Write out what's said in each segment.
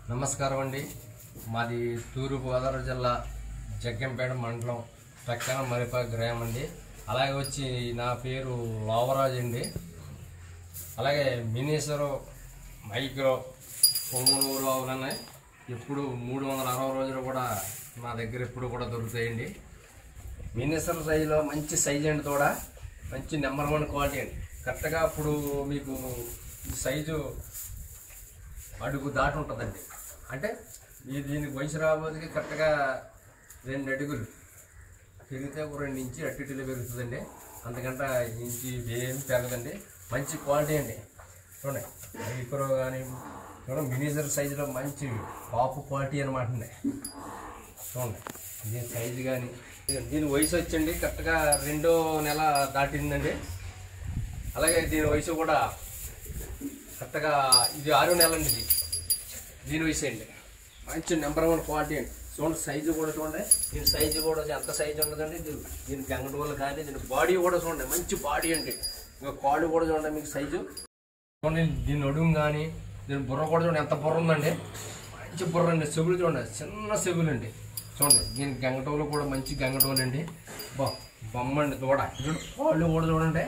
నమస్కారం అండి మాది తూర్పు గోదావరి జిల్లా జగ్గంపేట మండలం పక్కన మరిపా గ్రామం అండి అలాగే వచ్చి నా పేరు లోవరాజు అండి అలాగే మినీసరు మైక్రో పొంగునూరు అవులున్నాయి ఎప్పుడు మూడు వందల అరవై రోజులు కూడా నా దగ్గర ఎప్పుడు కూడా దొరుకుతాయండి మినిసర్ సైజులో మంచి సైజ్ అండి కూడా మంచి నెంబర్ వన్ క్వాలిటీ అండి కరెక్ట్గా అప్పుడు మీకు ఈ సైజు అడుగు దాటి ఉంటుందండి అంటే ఈ దీనికి వయసు రాబోతుకి కరెక్ట్గా రెండు అడుగులు పెరిగితే ఒక రెండు ఇంచి అటు ఇటులో పెరుగుతుందండి అంతకంటే ఇంచి ఏం పెరగదండి మంచి క్వాలిటీ అండి చూడండి మైక్రో కానీ చూడండి మినిజర్ సైజులో మంచి టాప్ క్వాలిటీ అనమాట అండి చూడండి దీని సైజు కానీ దీని వయసు వచ్చండి కరెక్ట్గా రెండో నెల దాటిందండి అలాగే దీని వయసు కూడా కరెక్ట్గా ఇది ఆరో నెల అండి ఇది దీని వయసు అండి మంచి నెంబర్ వన్ క్వాలిటీ అండి చూడండి సైజు కూడా చూడండి దీని సైజు కూడా ఎంత సైజు ఉండదండి దీని దీని గంగటి వల్ల కానీ దీని బాడీ కూడా చూడండి మంచి బాడీ అండి ఇంకా కాళ్ళు కూడా చూడండి మీకు సైజు చూడండి దీని నడుము కానీ దీని బుర్ర కూడా చూడండి ఎంత బుర్ర ఉందండి మంచి బుర్ర అండి చెవులు చూడండి చిన్న చెవులు అండి చూడండి దీని గంగటోలు కూడా మంచి గంగటోలు అండి బా బొమ్మ అండి దూడ చూడండి కాళ్ళు కూడా చూడండి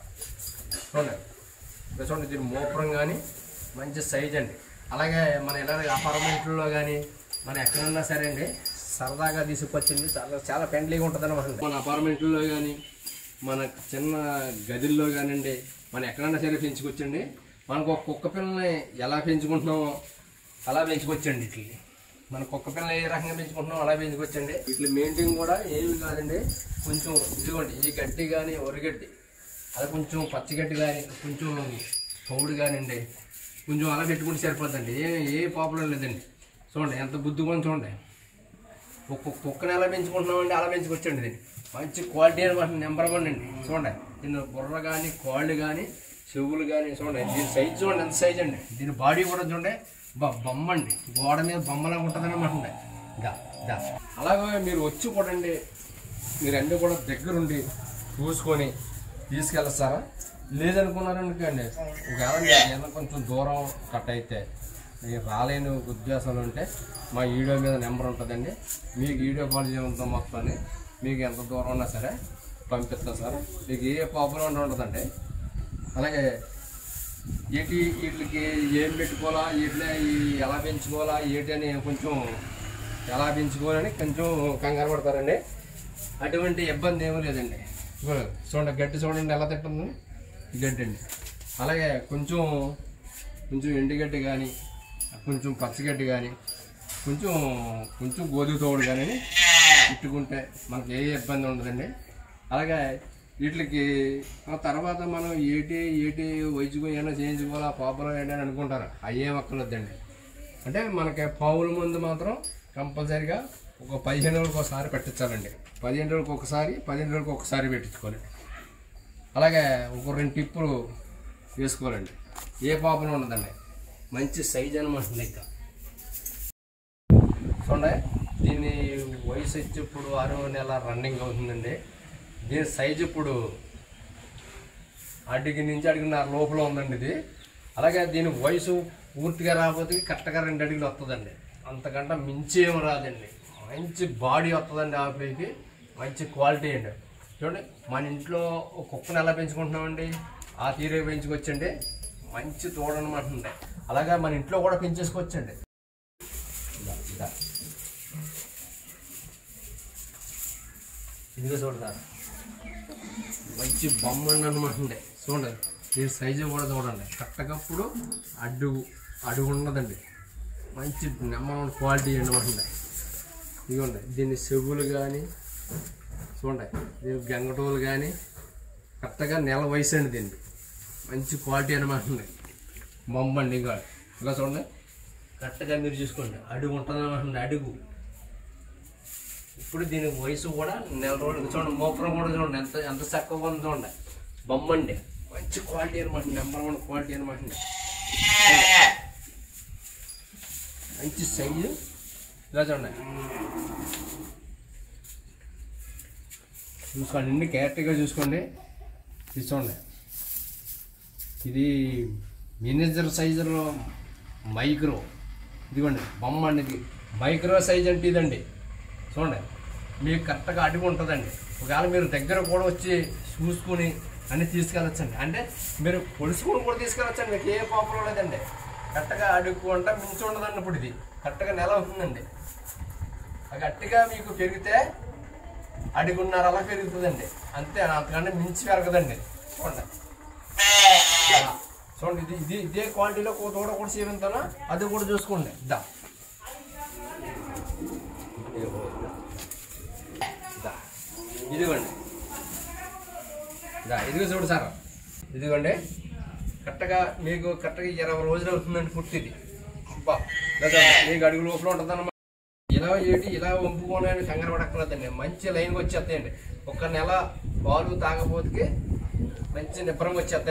చూడండి ఇక్కడ చూడండి దీని మోపురం కానీ మంచి సైజ్ అండి అలాగే మన ఇలా అపార్ట్మెంట్లో కానీ మన ఎక్కడన్నా సరే అండి సరదాగా తీసుకొచ్చింది చాలా చాలా ఫ్రెండ్లీగా ఉంటుంది అనమాట మన అపార్ట్మెంట్లో కానీ మన చిన్న గదిల్లో కానివ్వండి మనం ఎక్కడన్నా సరే పెంచుకొచ్చండి మనకు ఒక కుక్క పిల్లని ఎలా పెంచుకుంటున్నామో అలా పెంచుకొచ్చండి ఇట్లని మన కుక్క పిల్లని ఏ రకంగా పెంచుకుంటున్నామో అలా పెంచుకొచ్చండి ఇట్లా మెయింటైన్ కూడా ఏమి కాదండి కొంచెం ఇదిగోండి ఈ గడ్డి కానీ ఒరిగడ్డి అది కొంచెం పచ్చిగడ్డి కానీ కొంచెం పౌడు కానివ్వండి కొంచెం అలా పెట్టుకుంటే సరిపోతుందండి ఏ ఏ ప్రాబ్లం లేదండి చూడండి ఎంత బుద్ధి కూడా చూడండి ఒక్క కుక్కని ఎలా పెంచుకుంటున్నామండి అలా పెంచుకొచ్చండి దీన్ని మంచి క్వాలిటీ అనమాట నెంబర్ వన్ అండి చూడండి దీని బుర్ర కానీ కాళ్ళు కానీ చెవులు కానీ చూడండి దీని సైజ్ చూడండి ఎంత సైజ్ అండి దీని బాడీ కూడా చూడండి బా బొమ్మ అండి గోడ మీద బొమ్మలా ఉంటుంది అనమాట దా దా అలాగే మీరు వచ్చి కూడా అండి మీరు అన్నీ కూడా దగ్గరుండి చూసుకొని తీసుకెళ్ళొస్తారా లేదనుకున్నారనుకోండి ఒకవేళ మీకు ఏదైనా కొంచెం దూరం కట్ అయితే మీరు రాలేని ఉద్దేశాలు ఉంటే మా వీడియో మీద నెంబర్ ఉంటుందండి మీకు వీడియో కాల్ చేయడంతో మొత్తాన్ని మీకు ఎంత దూరం ఉన్నా సరే పంపిస్తాం సార్ మీకు ఏ ప్రాబ్లం ఉండదండి అలాగే ఏంటి వీటికి ఏం పెట్టుకోవాలా వీటిని ఎలా పెంచుకోవాలా ఏంటి అని కొంచెం ఎలా పెంచుకోవాలని కొంచెం కంగారు పడతారండి అటువంటి ఇబ్బంది ఏమీ లేదండి ఇదిగో చూడండి గడ్డి చూడండి ఎలా తింటుంది గడ్డి అండి అలాగే కొంచెం కొంచెం ఎండుగడ్డి కానీ కొంచెం పచ్చిగడ్డి కానీ కొంచెం కొంచెం గోధుమ తోడు కానీ ఇట్టుకుంటే మనకి ఏ ఇబ్బంది ఉండదండి అలాగే వీటికి ఆ తర్వాత మనం ఏటి ఏటి వయసుకు ఏమైనా చేయించుకోవాలా పాపలో ఏంటి అని అనుకుంటారు అయ్యేం అక్కర్లేదండి అంటే మనకి పావుల మందు మాత్రం కంపల్సరీగా ఒక పదిహేను రోజులకు ఒకసారి పెట్టించాలండి పదిహేను రోజులకు ఒకసారి పదిహేను రోజులకు ఒకసారి పెట్టించుకోవాలి అలాగే ఒక రెండు టిప్పులు వేసుకోవాలండి ఏ పాపం ఉండదండి మంచి సైజ్ అనమాట లెక్క చూడండి దీని వయసు వచ్చి ఇప్పుడు ఆరో నెల రన్నింగ్ అవుతుందండి దీని సైజు ఇప్పుడు అడిగి నుంచి అడిగిన లోపల ఉందండి ఇది అలాగే దీని వయసు పూర్తిగా రాకపోతే కరెక్ట్గా రెండు అడుగులు వస్తుందండి అంతకంటే మించి ఏమి రాదండి మంచి బాడీ వస్తుందండి ఆకులకి మంచి క్వాలిటీ అండి చూడండి మన ఇంట్లో ఒక కుక్కను ఎలా పెంచుకుంటున్నామండి ఆ తీరే పెంచుకొచ్చండి మంచి తోడనమాట అండి అలాగే మన ఇంట్లో కూడా పెంచేసుకోవచ్చండి ఇదా, ఇదా. ఇదిగో చూడతారు మంచి బొమ్మ అనమాట అండి చూడండి దీని సైజు కూడా చూడండి కట్టకప్పుడు అడ్డు అడుగు ఉన్నదండి మంచి నెంబర్ క్వాలిటీ అనమాట అండి ఇదిగోండి దీని చెవులు కానీ చూడండి దీని గంగటోలు కానీ కరెక్ట్గా నెల వయసు అండి దీన్ని మంచి క్వాలిటీ అనమాట అండి బొమ్మ అండి ఇంకా ఇంకా చూడండి కరెక్ట్గా మీరు చూసుకోండి అడుగు ఉంటుంది అనమాట అడుగు ఇప్పుడు దీని వయసు కూడా నెల రోజులు చూడండి మోపురం కూడా చూడండి ఎంత ఎంత చక్కగా ఉందో చూడండి బొమ్మ అండి మంచి క్వాలిటీ అనమాట నెంబర్ వన్ క్వాలిటీ అనమాట అండి మంచి సైజు ఇలా చూడండి చూసుకోండి అన్ని క్యారెక్టర్గా చూసుకోండి ఇది చూడండి ఇది మినిజర్ సైజులో మైక్రో ఇదిగోండి బొమ్మ అండి ఇది మైక్రో సైజ్ అంటే ఇదండి చూడండి మీకు కరెక్ట్గా అడుగు ఉంటుందండి ఒకవేళ మీరు దగ్గర కూడా వచ్చి చూసుకుని అన్ని తీసుకెళ్ళొచ్చండి అంటే మీరు పొడుచుకుని కూడా తీసుకెళ్ళొచ్చండి మీకు ఏ ప్రాబ్లం లేదండి కరెక్ట్గా అడుగు అంటే మించి ఉండదండి ఇప్పుడు ఇది కరెక్ట్గా నెల అవుతుందండి ఆ గట్టిగా మీకు పెరిగితే అడుగున్నర అలా పెరుగుతుందండి అంతే అంతకంటే మించి పెరగదండి చూడండి అలా. చూడండి ఇది ఇది ఇదే క్వాలిటీలో కోత కూడా కూడా సేవింతాను అది కూడా చూసుకోండి దా దా. ఇదిగోండి దా ఇదిగో చూడు సార్ ఇదిగోండి కరెక్ట్గా మీకు కరెక్ట్గా ఇరవై రోజులు అవుతుందండి పుట్టిది అబ్బా లేదా మీకు అడుగు లోపల ఉంటుందన్నమాట ఇలా ఏంటి ఇలా వంపుకోనని కంగారు పడక్కర్లేదండి మంచి లైన్కి వచ్చేస్తాయండి ఒక నెల పాలు తాగబోతుకి మంచి నిబ్బరంగా వచ్చేస్తాయి